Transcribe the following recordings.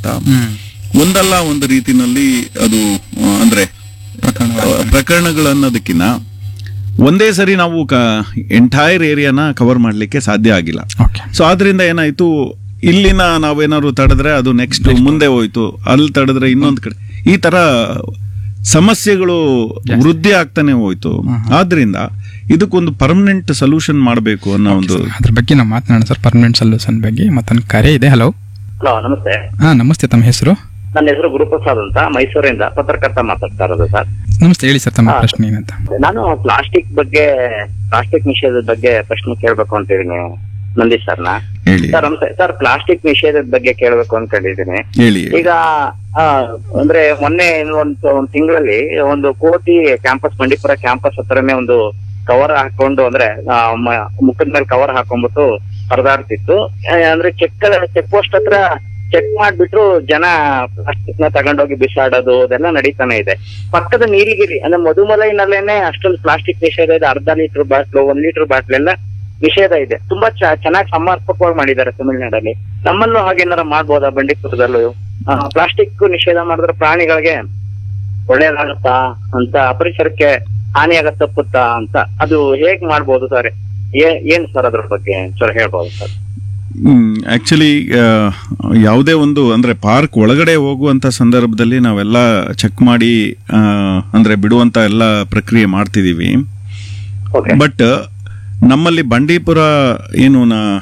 ಹ್ಮ್ ಒಂದಲ್ಲ ಒಂದು ರೀತಿನಲ್ಲಿ ಅದು ಆ, ಅಂದ್ರೆ ಪ್ರಕರಣ ಪ್ರಕರಣಗಳನ್ನೋದಕ್ಕಿಂತ ಒಂದೇ ಸರಿ ನಾವು ಎಂಟೈರ್ ಏರಿಯಾನ ಕವರ್ ಮಾಡ್ಲಿಕ್ಕೆ ಸಾಧ್ಯ ಆಗಿಲ್ಲ ಓಕೆ ಸೊ ಆದ್ರಿಂದ ಏನಾಯ್ತು ಇಲ್ಲಿನ ನಾವೇನಾದ್ರು ತಡೆದ್ರೆ ಅದು ನೆಕ್ಸ್ಟ್ ಮುಂದೆ ಹೋಯ್ತು ಅಲ್ಲಿ ತಡೆದ್ರೆ ಇನ್ನೊಂದ್ ಕಡೆ ಈ ತರ ಸಮಸ್ಯೆಗಳು ವೃದ್ಧಿ ಆಗ್ತಾನೆ ಹೋಯ್ತು ಆದ್ರಿಂದ ಇದಕ್ಕೊಂದು ಪರ್ಮನೆಂಟ್ ಸೊಲ್ಯೂಷನ್ ಮಾಡಬೇಕು ಅನ್ನೋ ಒಂದು ಅದ್ರ ಬಗ್ಗೆ ನಾವು ಮಾತನಾಡೋಣ ಸರ್ ಪರ್ಮನೆಂಟ್ ಸೊಲ್ಯೂಷನ್ ಬಗ್ಗೆ ಮತ್ತೊಂದು ಕರೆ ಇದೆ ಹಲೋ ಹಲೋ ನಮಸ್ತೆ ಹಾ ನಮಸ್ತೆ ತಮ್ಮ ಹೆಸರು ನನ್ನ ಹೆಸರು ಗುರುಪ್ರಸಾದ್ ಅಂತ ಮೈಸೂರಿಂದ ಪತ್ರಕರ್ತ ಮಾತಾಡ್ತಾ ಇರೋದು ಸರ್ ನಮಸ್ತೆ ಹೇಳಿ ಸರ್ ತಮ್ಮ ಹಾ. ಪ್ರಶ್ನೆ ಏನಂತ ನಾನು ಪ್ಲಾಸ್ಟಿಕ್ ಬಗ್ಗೆ ಪ್ಲಾಸ್ಟಿಕ್ ನಿಷೇಧದ ಬಗ್ಗೆ ಪ್ರಶ್ನೆ ಕೇಳ್ಬೇಕು ಅಂತಿದ್ದೀನಿ ನಂದೀಶ್ ಸರ್ನ ಹೇಳಿ ಸರ್ ನಮಸ್ತೆ ಸರ್ ಪ್ಲಾಸ್ಟಿಕ್ ನಿಷೇಧದ ಬಗ್ಗೆ ಕೇಳ್ಬೇಕು ಅನ್ಕೊಂಡಿದ್ದೀನಿ ಹೇಳಿ ಈಗ ಆ, ಅಂದ್ರೆ ಮೊನ್ನೆ ಒಂದು ಒಂದು ತಿಂಗಳಲ್ಲಿ ಒಂದು ಕೋಟಿ ಕ್ಯಾಂಪಸ್ ಬಂಡೀಪುರ ಕ್ಯಾಂಪಸ್ ಹತ್ರನೇ ಒಂದು ಕವರ್ ಹಾಕೊಂಡು ಅಂದ್ರೆ ಆ, ಮ- ಮುಖದ ಮೇಲೆ ಕವರ್ ಹಾಕೊಂಡ್ಬಿಟ್ಟು ಪರದಾಡ್ತಿತ್ತು ಆ, ಅಂದ್ರೆ ಚೆಕ್ ಚೆಕ್ ಪೋಸ್ಟ್ ಹತ್ರ ಚೆಕ್ ಮಾಡ್ಬಿಟ್ರು ಜನ ಪ್ಲಾಸ್ಟಿಕ್ ನ ತಗೊಂಡೋಗಿ ಬಿಸಾಡೋದು ಅದೆಲ್ಲ ನಡೀತಾನೆ ಇದೆ ಪಕ್ಕದ ನೀಲಗಿರಿ ಅಂದ್ರೆ ಮಧುಮಲೈನಲ್ಲೇನೆ ಅಷ್ಟೊಂದು ಪ್ಲಾಸ್ಟಿಕ್ ನಿಷೇಧ ಇದೆ ಅರ್ಧ ಲೀಟರ್ ಬಾಟ್ಲು ಒಂದ್ ಲೀಟರ್ ಬಾಟ್ಲ್ ಎಲ್ಲ ನಿಷೇಧ ಇದೆ ತುಂಬಾ ಚೆನ್ನಾಗಿ ಸಮರ್ಪಕವಾಗಿ ಮಾಡಿದ್ದಾರೆ ತಮಿಳ್ನಾಡಲ್ಲಿ ನಮ್ಮಲ್ಲೂ ಹಾಗೇನಾರ ಮಾಡ್ಬೋದಾ ಬಂಡೀಪುರದಲ್ಲೂ ಪ್ಲಾಸ್ಟಿಕ್ ನಿಷೇಧ ಮಾಡಿದ್ರೆ ಪ್ರಾಣಿಗಳಿಗೆ ಒಳ್ಳೇದಾಗುತ್ತಾ ಅಂತ ಪರಿಸರಕ್ಕೆ ಹಾನಿಯಾಗತ್ ತಪ್ಪುತ್ತಾ ಅಂತ ಅದು ಹೇಗ್ ಮಾಡ್ಬೋದು ಸರ್ ಏನ್ ಸರ್ ಅದ್ರ ಬಗ್ಗೆ ಸರ್ ಹೇಳ್ಬೋದು ಸರ್ ಆಕ್ಚುಲಿ ಯಾವುದೇ ಒಂದು ಅಂದ್ರೆ ಪಾರ್ಕ್ ಒಳಗಡೆ ಹೋಗುವಂತ ಸಂದರ್ಭದಲ್ಲಿ ನಾವೆಲ್ಲ ಚೆಕ್ ಮಾಡಿ ಆ, ಅಂದ್ರೆ ಬಿಡುವಂತ ಎಲ್ಲ ಪ್ರಕ್ರಿಯೆ ಮಾಡ್ತಿದೀವಿ ಓಕೆ ಬಟ್ ನಮ್ಮಲ್ಲಿ ಬಂಡೀಪುರ ಏನು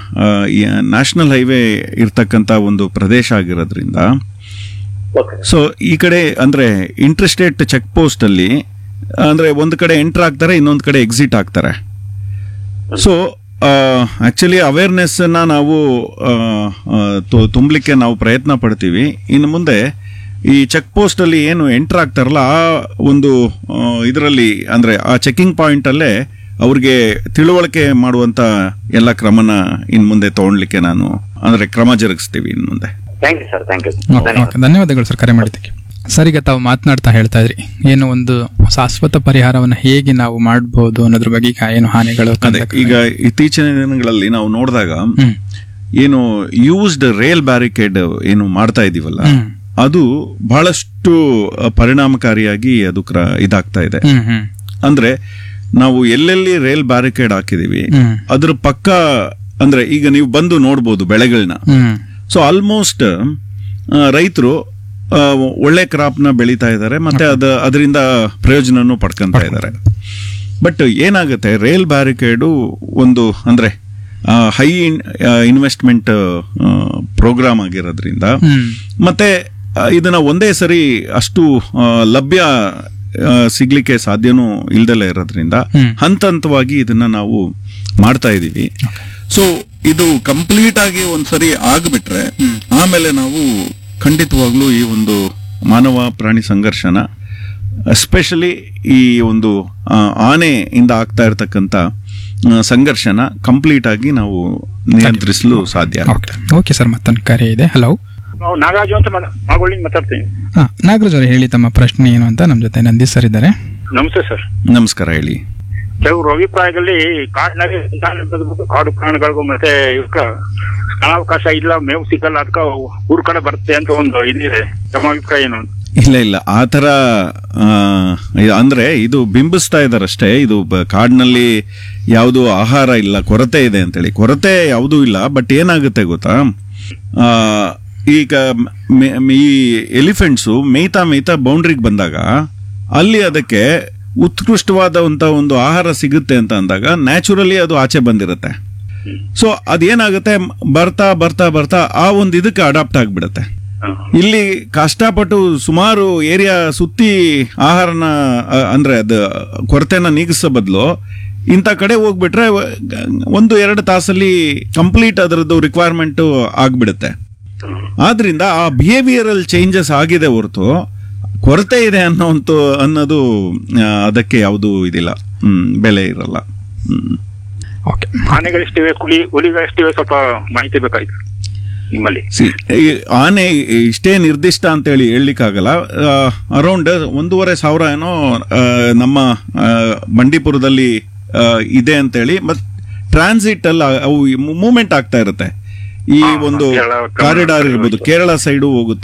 ನ್ಯಾಷನಲ್ ಹೈವೇ ಇರ್ತಕ್ಕಂತ ಒಂದು ಪ್ರದೇಶ ಆಗಿರೋದ್ರಿಂದ ಓಕೆ ಸೊ ಈ ಕಡೆ ಅಂದ್ರೆ ಇಂಟರ್ಸ್ಟೇಟ್ ಚೆಕ್ ಪೋಸ್ಟ್ ಅಲ್ಲಿ ಅಂದ್ರೆ ಒಂದು ಕಡೆ ಎಂಟರ್ ಆಗ್ತಾರೆ ಇನ್ನೊಂದು ಕಡೆ ಎಕ್ಸಿಟ್ ಆಗ್ತಾರೆ ಸೊ ಆಕ್ಚುಲಿ ಅವೇರ್ನೆಸ್ ನ ನಾವು ಆ, ಆ, ತು- ತುಂಬಲಿಕ್ಕೆ ನಾವು ಪ್ರಯತ್ನ ಪಡ್ತೀವಿ ಇನ್ನು ಮುಂದೆ ಈ ಚೆಕ್ ಪೋಸ್ಟ್ ಅಲ್ಲಿ ಏನು ಎಂಟರ್ ಆಗ್ತಾರಲ್ಲ ಆ ಒಂದು ಇದರಲ್ಲಿ ಅಂದ್ರೆ ಆ ಚೆಕಿಂಗ್ ಪಾಯಿಂಟ್ ಅಲ್ಲೇ ಅವ್ರಿಗೆ ತಿಳುವಳಿಕೆ ಮಾಡುವಂತ ಎಲ್ಲ ಕ್ರಮನ ಇನ್ ಮುಂದೆ ತಗೊಳ್ಲಿಕ್ಕೆ ನಾನು ಅಂದ್ರೆ ಕ್ರಮ ಜರುಗಿಸ್ತೀವಿ ಇನ್ ಮುಂದೆ thank you sir thank you okay okay ಧನ್ಯವಾದಗಳು ಸರ್ ಕರೆ ಮಾಡಿದ್ದಕ್ಕೆ ಸರ್ ಈಗ ತಾವು ಮಾತನಾಡ್ತಾ ಹೇಳ್ತಾ ಇದ್ರಿ ಏನು ಒಂದು ಶಾಶ್ವತ ಪರಿಹಾರವನ್ನು ಹೇಗೆ ನಾವು ಮಾಡಬಹುದು ಅನ್ನೋದ್ರ ಬಗ್ಗೆ ಈಗ ಏನು ಹಾನಿಗಳು ಅದೇ ಕಂಡ- ಈಗ ಇತ್ತೀಚಿನ ದಿನಗಳಲ್ಲಿ ನಾವು ನೋಡಿದಾಗ ಹ್ಮ್ ಏನು ಯೂಸ್ಡ್ ರೇಲ್ ಬ್ಯಾರಿಕೇಡ್ ಏನು ಮಾಡ್ತಾ ಇದೀವಲ್ಲ ಹ್ಮ್ ಅದು ಬಹಳಷ್ಟು ಅ, ಪರಿಣಾಮಕಾರಿಯಾಗಿ ಅದು ಕ್ರ ಇದಾಗ್ತಾ ಇದೆ ಹ್ಮ್ ಹ್ಮ್ ಅಂದ್ರೆ ನಾವು ಎಲ್ಲೆಲ್ಲಿ ರೈಲ್ ಬ್ಯಾರಿಕೇಡ್ ಹಾಕಿದೀವಿ ಹ್ಮ್ ಅದ್ರ ಪಕ್ಕ ಅಂದ್ರೆ ಈಗ ನೀವು ಬಂದು ನೋಡ್ಬೋದು ಬೆಳೆಗಳನ್ನ ಹ್ಮ್ ಸೊ ಆಲ್ಮೋಸ್ಟ್ ರೈತರು ಒಳ್ಳೆ ಕ್ರಾಪ್ ನ ಬೆಳೀತಾ ಇದ್ದಾರೆ ಮತ್ತೆ ಅದ ಅದರಿಂದ ಪ್ರಯೋಜನನೂ ಪಡ್ಕೊಂತ ಇದ್ದಾರೆ ಬಟ್ ಏನಾಗುತ್ತೆ ರೈಲ್ ಬ್ಯಾರಿಕೇಡು ಒಂದು ಅಂದ್ರೆ ಹೈ ಇನ್ವೆಸ್ಟ್ಮೆಂಟ್ ಪ್ರೋಗ್ರಾಮ್ ಆಗಿರೋದ್ರಿಂದ ಹ್ಮ್ ಮತ್ತೆ ಆ, ಇದನ್ನ ಒಂದೇ ಸರಿ ಅಷ್ಟು ಆ, ಲಭ್ಯ ಆ, ಸಿಗ್ಲಿಕ್ಕೆ ಸಾಧ್ಯನೂ ಇಲ್ದಲೇ ಇರೋದ್ರಿಂದ ಹ್ಮ್. ಹಂತ ಹಂತವಾಗಿ ಇದನ್ನ ನಾವು ಮಾಡ್ತಾ ಇದೀವಿ ಸೊ ಇದು ಕಂಪ್ಲೀಟ್ ಆಗಿ ಒಂದ್ಸರಿ ಆಗ್ಬಿಟ್ರೆ ಆಮೇಲೆ ನಾವು ಖಂಡಿತವಾಗ್ಲೂ ಈ ಒಂದು ಮಾನವ ಪ್ರಾಣಿ ಸಂಘರ್ಷನ ಎಸ್ಪೆಷಲಿ ಈ ಒಂದು ಆ, ಆನೆಯಿಂದ ಆಗ್ತಾ ಇರತಕ್ಕಂತ ಆ, ಸಂಘರ್ಷನ ಕಂಪ್ಲೀಟ್ ಆಗಿ ನಾವು ನಿಯಂತ್ರಿಸಲು ಸಾಧ್ಯ ಓಕೆ ಓಕೆ ಸರ್ ಮತ್ತೊಂದು ಕರೆ ಇದೆ ಹಲೋ ನಾವು ನಾಗರಾಜು ಅಂತ ಮಾಗೋಳಿಂದ ಮಾತಾಡ್ತೀನಿ ಹಾ ನಾಗರಾಜ್ ಅವರು ಹೇಳಿ ತಮ್ಮ ಪ್ರಶ್ನೆ ಏನು ಅಂತ ನಮ್ಮ ಜೊತೆ ನಂದೀಶ್ ಸರ್ ಇದ್ದಾರೆ ನಮಸ್ತೆ ಸರ್ ನಮಸ್ಕಾರ ಹೇಳಿ ಕೆಲವರು ಅಭಿಪ್ರಾಯದಲ್ಲಿ ಕಾಡಿನಲ್ಲಿ ಸಂತಾನ ಬೆಳೆದ್ಬಿಟ್ಟು ಕಾಡು ಪ್ರಾಣಿಗಳಿಗೂ ಮತ್ತೆ ಇವಕ್ಕ ಸ್ಥಳಾವಕಾಶ ಇಲ್ಲ ಮೇವು ಸಿಗಲ್ಲ ಅದಕ್ಕ ಊರ್ ಕಡೆ ಬರುತ್ತೆ ಅಂತ ಒಂದು ಇದಿದೆ ತಮ್ಮ ಅಭಿಪ್ರಾಯ ಏನು ಇಲ್ಲ ಇಲ್ಲ ಆ ಥರ ಆ, ಇ- ಅಂದ್ರೆ ಇದು ಬಿಂಬಿಸ್ತಾ ಇದಾರಷ್ಟೇ ಇದು ಬ- ಕಾಡಿನಲ್ಲಿ ಯಾವುದು ಆಹಾರ ಇಲ್ಲ ಕೊರತೆ ಇದೆ ಅಂತೇಳಿ ಕೊರತೆ ಯಾವುದೂ ಇಲ್ಲ ಬಟ್ ಏನಾಗುತ್ತೆ ಗೊತ್ತಾ ಆ, ಈಗ ಮೆ- ಮೆ- ಈ ಎಲಿಫೆಂಟ್ಸು ಮೇಯ್ತಾ ಮೇಯ್ತಾ ಬೌಂಡ್ರಿಗೆ ಬಂದಾಗ ಅಲ್ಲಿ ಅದಕ್ಕೆ ಉತ್ಕೃಷ್ಟವಾದಂತ ಒಂದು ಆಹಾರ ಸಿಗುತ್ತೆ ಅಂತ ಅಂದಾಗ ನ್ಯಾಚುರಲಿ ಅದು ಆಚೆ ಬಂದಿರುತ್ತೆ ಸೊ ಅದೇನಾಗುತ್ತೆ ಬರ್ತಾ ಬರ್ತಾ ಬರ್ತಾ ಆ ಒಂದು ಇದಕ್ಕೆ ಅಡಾಪ್ಟ್ ಆಗ್ಬಿಡುತ್ತೆ ಇಲ್ಲಿ ಕಷ್ಟಪಟ್ಟು ಸುಮಾರು ಏರಿಯಾ ಸುತ್ತಿ ಆಹಾರನ ಅ, ಅಂದ್ರೆ ಅದು ಕೊರತೆನ ನೀಗಿಸೋ ಬದಲು ಇಂಥ ಕಡೆ ಹೋಗ್ಬಿಟ್ರೆ ವ- ಒಂದು ಎರಡು ತಾಸಲ್ಲಿ ಕಂಪ್ಲೀಟ್ ಅದರದ್ದು ರಿಕ್ವೈರ್ಮೆಂಟ್ ಆಗ್ಬಿಡುತ್ತೆ ಆದ್ರಿಂದ ಆ ಬಿಹೇವಿಯರಲ್ ಚೇಂಜಸ್ ಆಗಿದೆ ಹೊರತು ಕೊರತೆ ಇದೆ ಅನ್ನೋಂತ ಅನ್ನೋದು ಆ, ಅದಕ್ಕೆ ಯಾವುದು ಇದಿಲ್ಲ ಹ್ಮ್ ಬೆಲೆ ಇರಲ್ಲ ಹ್ಮ್ ಓಕೆ ಆನೆಗಳಿಷ್ಟಿವೆ ಕುಲಿ ಹುಲಿಗಳಿಷ್ಟಿವೆ ಸ್ವಲ್ಪ ಮಾಹಿತಿ ಬೇಕಾಯ್ತು ನಿಮ್ಮಲ್ಲಿ ಸಿ ಈ ಆನೆ ಇಷ್ಟೇ ನಿರ್ದಿಷ್ಟ ಅಂತೇಳಿ ಹೇಳಲಿಕ್ಕಾಗಲ್ಲ ಅರೌಂಡ್ ಒಂದೂವರೆ ಸಾವಿರ ಏನೋ ಆ, ನಮ್ಮ ಆ, ಬಂಡೀಪುರದಲ್ಲಿ ಆ, ಇದೆ ಅಂತೇಳಿ ಮತ್ ಟ್ರಾನ್ಸಿಟ್ ಅಲ್ಲಿ ಅವು ಮೂವ್ಮೆಂಟ್ ಆಗ್ತಾ ಇರುತ್ತೆ ಈ ಹಾ, ಒಂದು ಕೇರಳ, ಕಾರಿಡಾರ್ ಇರ್ಬೋದು ಕೇರಳ ಸೈಡು ಹೋಗುತ್ತೆ